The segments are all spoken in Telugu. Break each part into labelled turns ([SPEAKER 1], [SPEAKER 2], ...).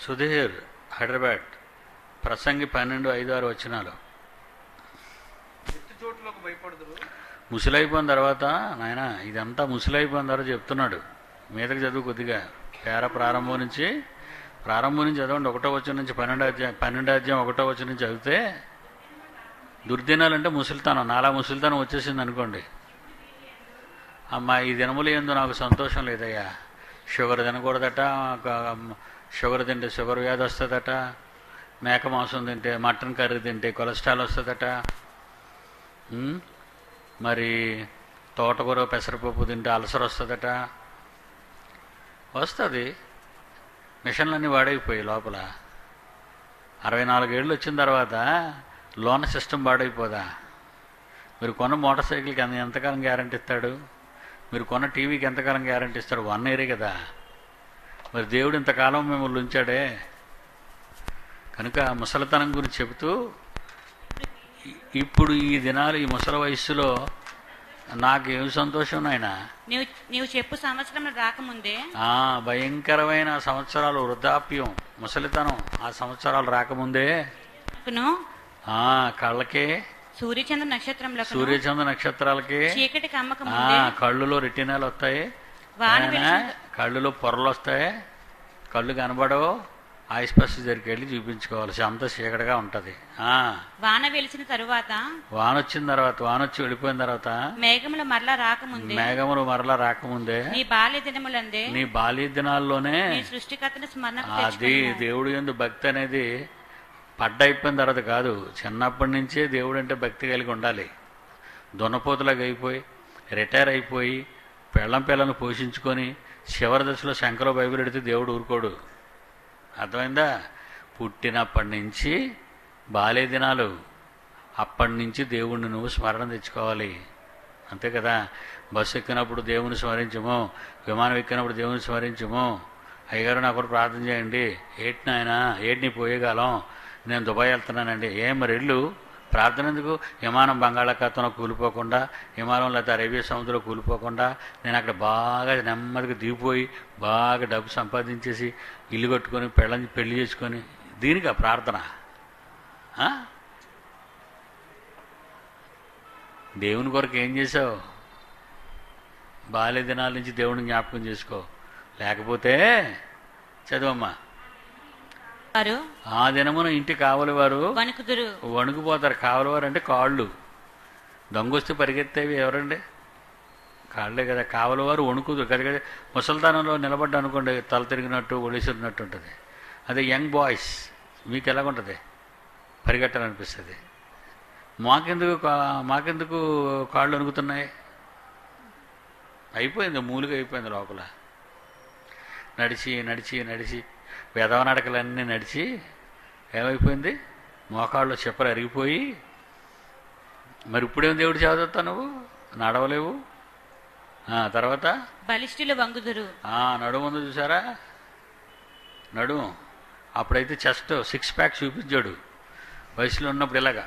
[SPEAKER 1] సుధీర్ హైదరాబాద్ ప్రసంగి పన్నెండు ఐదు ఆరు వచ్చినాలు
[SPEAKER 2] ఎత్తు చోట్లకు భయపడదురు
[SPEAKER 1] ముసలైపోయిన తర్వాత నాయన ఇదంతా ముసలైపోయిన తర్వాత చెప్తున్నాడు మీదకి చదువు కొద్దిగా పేర ప్రారంభం నుంచి ప్రారంభం నుంచి చదవండి ఒకటో వచ్చిన నుంచి పన్నెండో అధ్యాయం పన్నెండో అధ్యాయం ఒకటో వచ్చిన నుంచి చదివితే దుర్దినాలు అంటే ముసలితనం నాలా ముసలితనం వచ్చేసింది అనుకోండి అమ్మా ఈ దినములు ఏందో నాకు సంతోషం లేదయ్యా షుగర్ తినకూడదట ఒక- షుగర్ తింటే షుగర్ వ్యాధి వస్తుందట మేక మాంసం తింటే మటన్ కర్రీ తింటే కొలెస్ట్రాల్ వస్తుందట ఉమ్, మరి తోటకూర పెసరపప్పు తింటే అల్సర్ వస్తుందట వస్తుంది మిషన్లన్నీ వాడైపోయాయి లోపల అరవై నాలుగేళ్ళు వచ్చిన తర్వాత లోన సిస్టమ్ పాడైపోదా మీరు కొన్న మోటార్ సైకిల్కి ఎంత ఎంతకాలం గ్యారంటీ ఇస్తాడు మీరు కొన్న టీవీకి ఎంతకాలం గ్యారంటీ ఇస్తాడు వన్ ఇయరే కదా మరి దేవుడు ఇంతకాలం మిమ్మల్ని ఉంచాడే కనుక ముసలితనం గురించి చెబుతూ ఇ- ఇప్పుడు ఈ దినాలు ఈ ముసలి వయస్సులో నాకేం సంతోషం నాయన
[SPEAKER 3] నీవు నీవు చెప్పు సంవత్సరం రాకముందే
[SPEAKER 1] ఆ భయంకరమైన సంవత్సరాలు వృద్ధాప్యం ముసలితనం ఆ సంవత్సరాలు రాకముందే
[SPEAKER 3] నాకును
[SPEAKER 1] ఆ కళ్ళకే
[SPEAKER 3] సూర్యచంద్ర నక్షత్రంలో
[SPEAKER 1] సూర్యచంద్ర నక్షత్రాలకి
[SPEAKER 3] చీకటికి అమ్మక
[SPEAKER 1] ఆ
[SPEAKER 3] ముందే
[SPEAKER 1] కళ్ళులో రెటినాలు వస్తాయి
[SPEAKER 3] వాన
[SPEAKER 1] నాయనా,
[SPEAKER 3] వెలిసిన-
[SPEAKER 1] కళ్ళులో పొరలు వస్తాయి కళ్ళు కనబడవు ఆయుష్పస్ దగ్గరికి వెళ్ళి చూపించుకోవాలి అంత చీకటిగా ఉంటుంది ఆ
[SPEAKER 3] వాన వెలిసిన తరువాత
[SPEAKER 1] వాన వచ్చిన తర్వాత వాన వచ్చి వెళ్ళిపోయిన తర్వాత
[SPEAKER 3] మేఘములు మరలా రాకముందే
[SPEAKER 1] మేఘములు మరలా రాకముందే
[SPEAKER 3] నీ బాల్య దినములందే
[SPEAKER 1] నీ బాల్య దినాల్లోనే
[SPEAKER 3] నీ సృష్టికర్తను స్మరణకు
[SPEAKER 1] అది
[SPEAKER 3] తెచ్చుకొనుము.
[SPEAKER 1] దేవుడు ఎందు భక్తి అనేది పడ్డ అయిపోయిన తర్వాత కాదు చిన్నప్పటి నుంచే దేవుడు అంటే భక్తి కలిగి ఉండాలి దున్నపోతులాగా అయిపోయి రిటైర్ అయిపోయి పెళ్ళం పిల్లలను పోషించుకొని చివరి దశలో శంకర బైబిల్ ఎడితే దేవుడు ఊరుకోడు అర్థమైందా పుట్టినప్పటి నుంచి బాల్య దినాలు అప్పటి నుంచి దేవుణ్ణి నువ్వు స్మరణ తెచ్చుకోవాలి అంతే కదా బస్సు ఎక్కినప్పుడు దేవుని స్మరించము విమానం ఎక్కినప్పుడు దేవుని స్మరించము అయ్యగారు నా కొరకు ప్రార్థన చేయండి ఏటి నాయన ఏటి నీ పోయేగాలం నేను దుబాయ్ వెళ్తున్నానండి ఏం మరి వెళ్ళు ప్రార్థన ఎందుకు విమానం బంగాళాఖాతంలో కూలిపోకుండా విమానం లేకపోతే అరేబియా సముద్రంలో కూలిపోకుండా నేను అక్కడ బాగా నెమ్మదిగా దిగిపోయి బాగా డబ్బు సంపాదించేసి ఇల్లు కట్టుకొని పెళ్ళని పెళ్లి చేసుకొని దీనికి ఆ ప్రార్థన ఆ? దేవుని కొరకు ఏం చేసావు బాల్య దినాల నుంచి దేవుడిని జ్ఞాపకం చేసుకో లేకపోతే చదవమ్మా
[SPEAKER 3] వారు
[SPEAKER 1] ఆ దినమున ఇంటి కావలి వారు
[SPEAKER 3] వణుకుదురు
[SPEAKER 1] వణుకుపోతారు కావలి వారు అంటే కాళ్ళు దొంగొస్తే పరిగెత్తేవి ఎవరండి కాళ్ళే కదా కావలి వారు వణుకుదురు కదా కదా ముసల్తానంలో నిలబడ్డా అనుకోండి తల తిరిగినట్టు ఒడిసిరినట్టు ఉంటుంది అదే యంగ్ బాయ్స్ మీకు ఎలాగుంటుంది పరిగెట్టాలనిపిస్తుంది మాకెందుకు కా- మాకెందుకు కాళ్ళు వణుకుతున్నాయి అయిపోయింది మూలుగా అయిపోయింది లోపల నడిచి నడిచి నడిచి వెధవ నడకలన్నీ నడిచి ఏమైపోయింది మోకాళ్ళు చెప్పలు అరిగిపోయి మరి ఇప్పుడేం దేవుడు చదువుతా నువ్వు నడవలేవు ఆ, తర్వాత
[SPEAKER 3] బలిష్ఠులు వంగుదురు
[SPEAKER 1] ఆ, నడుము ఉంది చూసారా నడుము అప్పుడైతే చెస్ట్ సిక్స్ ప్యాక్ చూపించాడు వయసులో ఉన్నప్పుడు ఇలాగా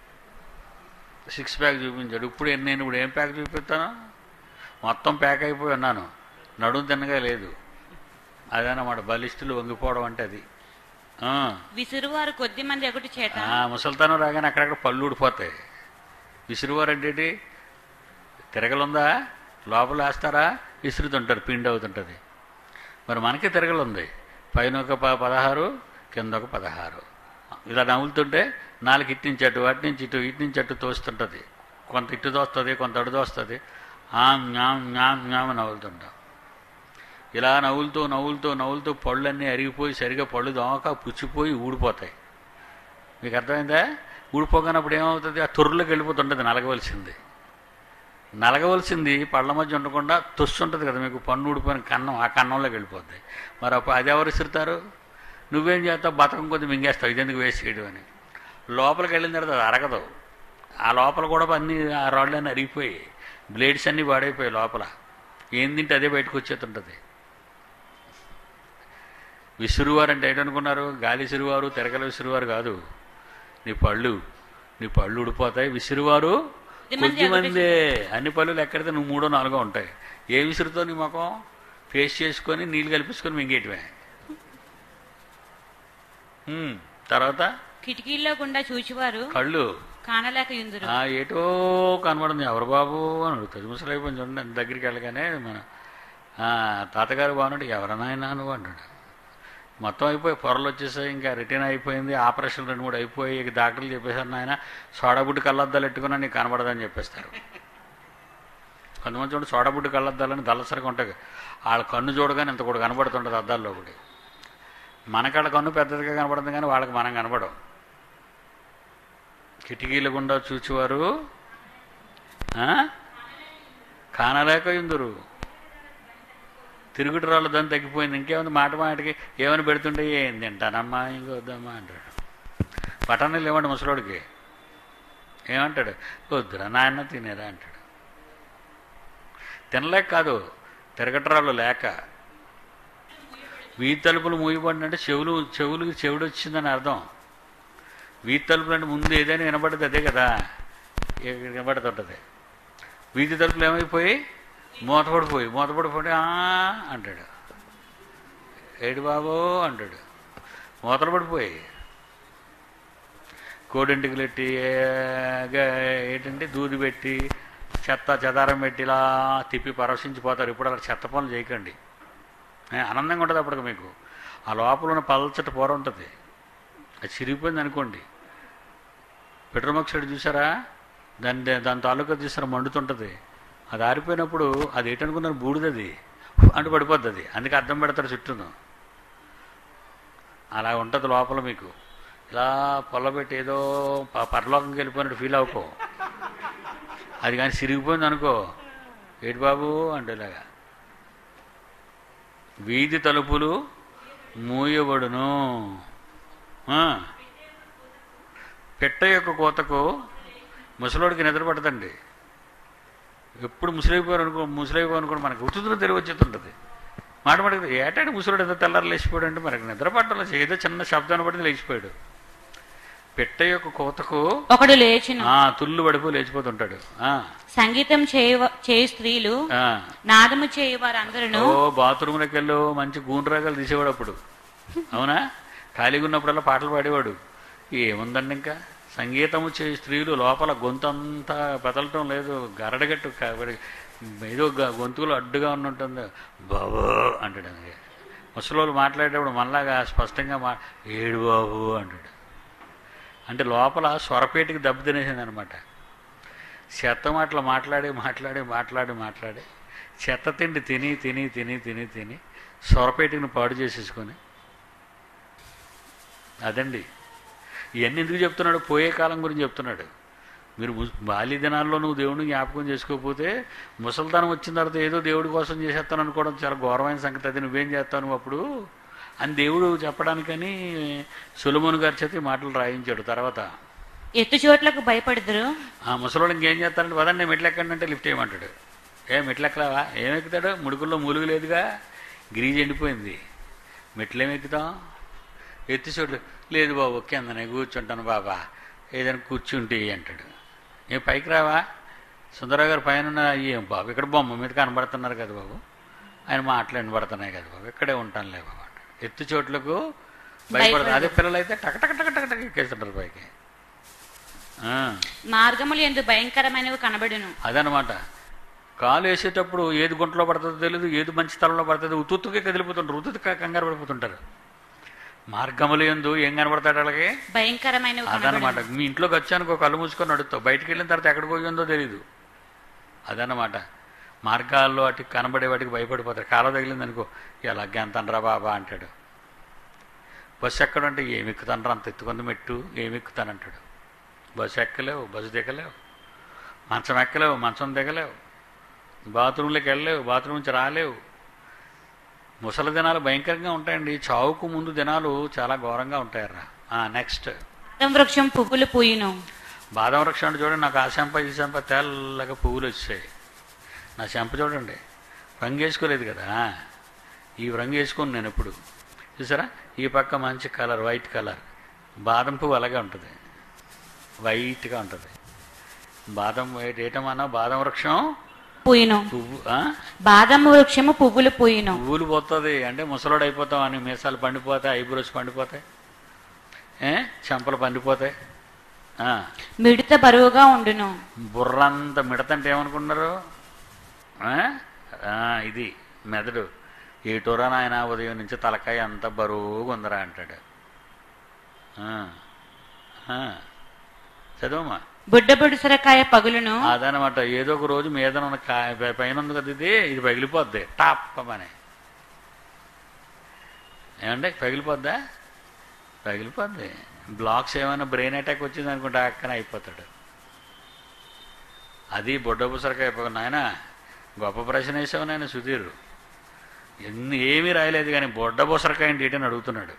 [SPEAKER 1] సిక్స్ ప్యాక్ చూపించాడు ఇప్పుడు ఎన్ని- నేను ఇప్పుడు ఏం ప్యాక్ చూపిస్తాను మొత్తం ప్యాక్ అయిపోయి ఉన్నాను నడుము తిన్నగా లేదు అదనమాట బలిష్ఠులు వంగిపోవడం అంటే అది ఆ.
[SPEAKER 3] విసురువారు కొద్ది మంది ఒకటి చేత
[SPEAKER 1] ఆ, ముసలితనం రాగానే అక్కడక్కడ పళ్ళు ఊడిపోతాయి విసురువారు అంటే ఏంటి? తిరగలుందా లోపల వేస్తారా విసురుతుంటారు పిండి అవుతుంటుంది మరి మనకి తిరగలుంది పైన ఒక ప పదహారు కింద ఒక పదహారు ఇలా నవ్వులుతుంటే నాలుగు ఇటు నుంచి అటు అటు నుంచి ఇటు ఇటు నుంచి అటు తోస్తుంటుంది కొంత ఇటు తోస్తుంది కొంత అటు తోస్తుంది ఆమ్ ஞாம் ஞாம் ஞామ్ నవ్వులుతుంటాం ఇలా నవ్వులుతూ నవ్వులుతూ నవ్వులుతూ పళ్ళన్నీ అరిగిపోయి సరిగా పళ్ళు దోమక పుచ్చిపోయి ఊడిపోతాయి మీకు అర్థమైందా ఊడిపోగానప్పుడు ఏమవుతుంది ఆ తొర్రులోకి వెళ్ళిపోతుంటుంది నలగవలసింది నలగవలసింది పళ్ళ మధ్య ఉండకుండా తొస్సు ఉంటుంది కదా మీకు పన్ను ఊడిపోయిన కన్నం ఆ కన్నంలోకి వెళ్ళిపోద్ది మరి అప్పుడు అది ఎవరు ఇసురుతారు నువ్వేం చేస్తావు బతకం కొద్ది మింగేస్తావు ఇదెందుకు వేస్ట్ చేయడం అని లోపలికి వెళ్ళిన తర్వాత అది అరగదు ఆ లోపల కూడా అన్ని ఆ రాళ్ళన్నీ అరిగిపోయి బ్లేడ్స్ అన్నీ పాడైపోయాయి లోపల ఏం తింటే అదే బయటకు వచ్చేస్తుంటుంది విసురువారు అంటే ఏంటనుకున్నారు గాలి విసురువారు తిరగల విసురువారు కాదు నీ పళ్ళు నీ పళ్ళు ఊడిపోతాయి విసురువారు
[SPEAKER 3] కొద్దిమంది
[SPEAKER 1] కొద్దిమందే అన్ని పళ్ళు ఎక్కడితే నువ్వు మూడో నాలుగో ఉంటాయి ఏ విసురుతో నీ ముఖం ఫేస్ చేసుకొని నీళ్ళు కల్పించుకొని మింగేయటమే ఉమ్, తర్వాత
[SPEAKER 3] కిటికీల్లో గుండా చూచివారు
[SPEAKER 1] కళ్ళు
[SPEAKER 3] కానలేక యుందురు
[SPEAKER 1] ఆ ఏటో కనబడింది ఎవరు బాబు అని అడుగుతుంది ముసలైపోయింది చూడండి అంత దగ్గరికి వెళ్ళగానే మన ఆ, తాతగారు బాగున్నాడు ఎవరనాయనా నువ్వు అంటాడు మొత్తం అయిపోయి పొరలు వచ్చేసాయి ఇంకా రిటర్న్ అయిపోయింది ఆపరేషన్ రెండు మూడు అయిపోయి ఇక డాక్టర్లు చెప్పేశారు నాయన సోడాబుడ్డి కళ్ళద్దాలు ఎట్టుకున్నా నీకు కనబడదని చెప్పేస్తారు కొంతమంది చూడండి సోడాబుడ్డి కళ్ళద్దాలని దళసరిగా ఉంటాయి వాళ్ళ కన్ను చూడగానే ఇంత కూడా కనబడుతుంటుంది అద్దాల్లో ఒకటి మనకాళ్ళ కన్ను పెద్దదిగా కనబడుతుంది కానీ వాళ్ళకి మనం కనబడం కిటికీల గుండా చూచేవారు ఆ? కానలేక ఇందురు తిరుగుడు రాళ్ళు దాన్ని తగ్గిపోయింది ఇంకేముంది మాట మాటకి ఏమని పెడుతుంటే ఏం తింటానమ్మా ఇంకొద్దమ్మా అంటాడు బఠానీలు ఇవ్వండి ముసలోడికి ఏమంటాడు వద్దురా నాయన తినేరా అంటాడు తినలేక కాదు తిరగటరాళ్ళు లేక వీధి తలుపులు మూయబడిన అంటే చెవులు చెవులు చెవుడు వచ్చిందని అర్థం వీధి తలుపులు అంటే ముందు ఏదైనా వినబడదు అదే కదా ఏ- వినబడుతుంటుంది వీధి తలుపులు ఏమైపోయి మూతపడిపోయి మూతపడిపోయి "ఆ" అంటాడు ఏడు బాబో అంటాడు మూతలు పడిపోయి కోడింటికి పెట్టి ఏంటంటే దూది పెట్టి చెత్త చెదారం పెట్టి ఇలా తిప్పి పరవశించిపోతారు ఇప్పుడు అలా చెత్త పనులు చేయకండి ఏ, ఆనందంగా ఉంటుంది అప్పటికి మీకు ఆ లోపల ఉన్న పల్చటి పొర ఉంటుంది అది చిరిగిపోయింది అనుకోండి పెట్రోల్ ఆక్సైడ్ చూసారా దాని దాని తాలూకా చూసారా మండుతుంటుంది అది ఆరిపోయినప్పుడు అది ఏంటనుకున్నారు బూడిదది అంటూ పడిపోద్ది అది అందుకే అద్దం పెడతారు చుట్టూను అలా ఉంటుంది లోపల మీకు ఇలా పొల్లబెట్టి ఏదో ప- పరలోకంకి వెళ్ళిపోయినట్టు ఫీల్ అవ్వకో అది కానీ సిరిగిపోయింది అనుకో ఏటి బాబు అంటే ఇలాగా వీధి తలుపులు మూయబడును ఆ. పెట్ట యొక్క కోతకు ముసలోడికి నిద్ర పడదండి ఎప్పుడు ముసలైపోయారు అనుకో ముసలైపోయారు అనుకో మనకు ఉతుతులు తెలివి వచ్చేస్తుంటుంది మాట మాటకి ఏటాడు ముసలోడు ఏదో తెల్లారు లేచిపోయాడు అంటే మనకి నిద్ర పట్టలో ఏదో చిన్న శబ్దాన్ని పడింది లేచిపోయాడు పెట్ట యొక్క కోతకు
[SPEAKER 3] ఒకడు లేచును
[SPEAKER 1] ఆ తుల్లు పడిపోయి లేచిపోతుంటాడు ఆ,
[SPEAKER 3] సంగీతం చేయ చేయు స్త్రీలు
[SPEAKER 1] ఆ.
[SPEAKER 3] నాదము చేయు వారందరూ
[SPEAKER 1] ఓ బాత్రూంలోకి వెళ్ళు మంచి గూండ్రాగాలు తీసేవాడు అప్పుడు అవునా ఖాళీగా ఉన్నప్పుడల్లా పాటలు పాడేవాడు ఏముందండి ఇంకా సంగీతము చే స్త్రీలు లోపల గొంతంతా బదలటం లేదు గరడగట్టు కాబట్టి ఏదో గ- గొంతులో అడ్డుగా ఉన్నట్టుంది బాబు అంటాడు అందుకే ముసలోళ్ళు మాట్లాడేటప్పుడు మళ్ళాగా స్పష్టంగా మా ఏడు బాబు అంటాడు అంటే లోపల స్వరపేటికి దెబ్బ తినేసింది అనమాట చెత్త మాటలు మాట్లాడి మాట్లాడి మాట్లాడి మాట్లాడి చెత్త తిండి తిని తిని తిని తిని తిని స్వరపేటిని పాడు చేసేసుకొని అదండి ఇవన్నీ ఎందుకు చెప్తున్నాడు పోయే కాలం గురించి చెప్తున్నాడు మీరు ము- బాల్య దినాల్లో నువ్వు దేవుడిని జ్ఞాపకం చేసుకోకపోతే ముసల్తానం వచ్చిన తర్వాత ఏదో దేవుడి కోసం చేసేస్తాను అనుకోవడం చాలా ఘోరమైన సంగతి అది నువ్వేం చేస్తావు నువ్వు అప్పుడు అని దేవుడు చెప్పడానికని సులమోను గారి చేత ఈ మాటలు రాయించాడు తర్వాత
[SPEAKER 3] ఎత్తు చోట్లకు భయపడుదురు
[SPEAKER 1] ఆ ముసలోడు ఇంకేం చేస్తారంటే వదండి మెట్లు ఎక్కండి అంటే లిఫ్ట్ చేయమంటాడు ఏ మెట్లు ఎక్కలేవా ఏం ఎక్కుతాడు ముడుకుల్లో మూలుగు లేదుగా గిరీజ్ ఎండిపోయింది మెట్లు ఏం ఎక్కుతాం ఎత్తి చోట్లు లేదు బాబు కిందనే కూర్చుంటాను బాబా ఏదైనా కూర్చుంటే అంటాడు ఏ పైకి రావా సుందరరావు గారు పైన ఉన్న ఏం బాబు ఇక్కడ బొమ్మ మీద కనబడుతున్నారు కదా బాబు ఆయన మాటలు వినబడుతున్నాయి కదా బాబు ఇక్కడే ఉంటానులే బాబు అంటాడు ఎత్తు చోట్లకు భయపడదు అదే పిల్లలు అయితే టక టక టక టక టక ఎక్కేస్తుంటారు పైకి ఆ.
[SPEAKER 3] మార్గములు ఎందు భయంకరమైనవి కనబడును
[SPEAKER 1] అదనమాట కాలు వేసేటప్పుడు ఏది గుంటలో పడుతుందో తెలియదు ఏది మంచి స్థలంలో పడుతుందో ఉత్తుత్తుకే కదిలిపోతుంటారు ఉత్తుగా కంగారు పడిపోతుంటారు మార్గములు ఎందు ఏం కనబడతాడు వాళ్ళకి
[SPEAKER 3] భయంకరమైనవి కనబడును
[SPEAKER 1] అదనమాట మీ ఇంట్లోకి వచ్చానుకో కళ్ళు మూసుకొని నడుస్తావు బయటికి వెళ్ళిన తర్వాత ఎక్కడికి పోయిందో తెలియదు అదనమాట మార్గాల్లో వాటికి కనబడే వాటికి భయపడిపోతారు కాల తగిలింది అనుకో ఎలాగే అంతనరా బాబా అంటాడు బస్సు ఎక్కడంటే ఏమి ఎక్కుతానరా అంత ఎత్తుకుంది మెట్టు ఏమి ఎక్కుతానంటాడు బస్సు ఎక్కలేవు బస్సు దిగలేవు మంచం ఎక్కలేవు మంచం దిగలేవు బాత్రూంలోకి వెళ్ళలేవు బాత్రూమ్ నుంచి రాలేవు ముసలి దినాలు భయంకరంగా ఉంటాయండి చావుకు ముందు దినాలు చాలా ఘోరంగా ఉంటాయరా నెక్స్ట్
[SPEAKER 3] బాదం వృక్షం పువ్వులు పూయును
[SPEAKER 1] బాదం వృక్షం అంటే చూడండి నాకు ఆ చెంప ఈ చెంప తెల్లగా పువ్వులు వచ్చాయి నా చెంప చూడండి రంగు వేసుకోలేదు కదా ఈ రంగు వేసుకోను నేను ఎప్పుడు చూసారా ఈ పక్క మంచి కలర్ వైట్ కలర్ బాదం పువ్వు అలాగే ఉంటుంది వైట్గా ఉంటుంది బాదం వైట్ ఏటమన్నా బాదం వృక్షం
[SPEAKER 3] పూయును
[SPEAKER 1] పువ్వు ఆ?
[SPEAKER 3] బాదం వృక్షము పువ్వులు పూయును
[SPEAKER 1] పువ్వులు పోతుంది అంటే ముసలోడు అయిపోతాం అని మీసాలు పండిపోతాయి ఐబ్రోస్ పండిపోతాయి ఏ చెంపలు పండిపోతాయి ఆ,
[SPEAKER 3] మిడత బరువుగా ఉండును
[SPEAKER 1] బుర్రంత మిడతంటే ఏమనుకున్నారు ఆ? ఆ, ఇది మెదడు ఏటోరా నాయన ఉదయం నుంచి తలకాయ అంత బరువుగా ఉందరా అంటాడు ఆ, ఆ. చదువమ్మా
[SPEAKER 3] బుడ్డ బుడిసరకాయ పగులును
[SPEAKER 1] అదనమాట ఏదో ఒక రోజు మీద ఉన్న కాయ పై- పైన ఉంది కదా ఇది ఇది పగిలిపోద్ది టాప్పమని ఏమంటే పగిలిపోద్దా పగిలిపోద్ది బ్లాక్స్ ఏమైనా బ్రెయిన్ అటాక్ వచ్చింది అనుకుంటే అక్కన అయిపోతాడు అది బొడ్డ బుసరకాయ పగ నాయన గొప్ప ప్రశ్న వేసావు నాయన సుధీర్ ఎన్ని ఏమీ రాయలేదు కానీ బొడ్డ బుసరకాయ ఏంటి అని అడుగుతున్నాడు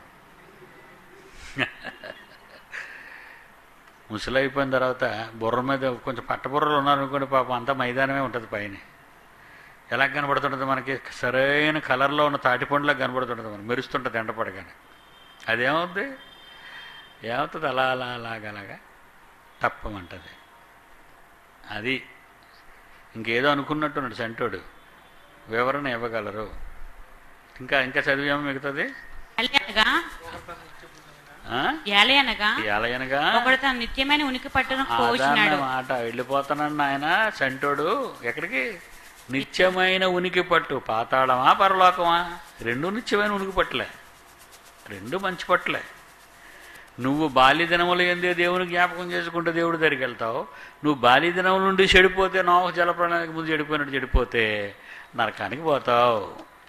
[SPEAKER 1] ముసలి అయిపోయిన తర్వాత బుర్ర మీద కొంచెం పట్టబుర్రలు ఉన్నారనుకోండి పాపం అంతా మైదానమే ఉంటుంది పైన ఎలా కనబడుతుంటుంది మనకి సరైన కలర్లో ఉన్న తాటిపండులా కనబడుతుంటుంది మనకి మెరుస్తుంటుంది ఎండపడగానే అదేమవుద్ది ఏమవుతుంది అలా అలా అలాగ అలాగా తప్పమంటది అది ఇంకేదో అనుకున్నట్టున్నాడు సెంటోడు వివరణ ఇవ్వగలరు ఇంకా ఇంకా చదివేమో మిగతాది
[SPEAKER 3] ఏలి అనగా
[SPEAKER 1] ఆ?
[SPEAKER 3] ఏలి అనగా
[SPEAKER 1] ఎలాగనగా
[SPEAKER 3] ఒకడు తన నిత్యమైన ఉనికి పట్టును పోషినాడు
[SPEAKER 1] మాట వెళ్ళిపోతానన్న ఆయన సంటోడు ఎక్కడికి నిత్యమైన ఉనికి పట్టు పాతాళమా పరలోకమా రెండు నిత్యమైన ఉనికి పట్టులే రెండు మంచి పట్టులే నువ్వు బాల్య దినములు ఎందే దేవుని జ్ఞాపకం చేసుకుంటే దేవుడి దగ్గరికి వెళ్తావు నువ్వు బాల్య దినముల నుండి చెడిపోతే నోహ జల ప్రణాళిక ముందు చెడిపోయినట్టు చెడిపోతే నరకానికి పోతావు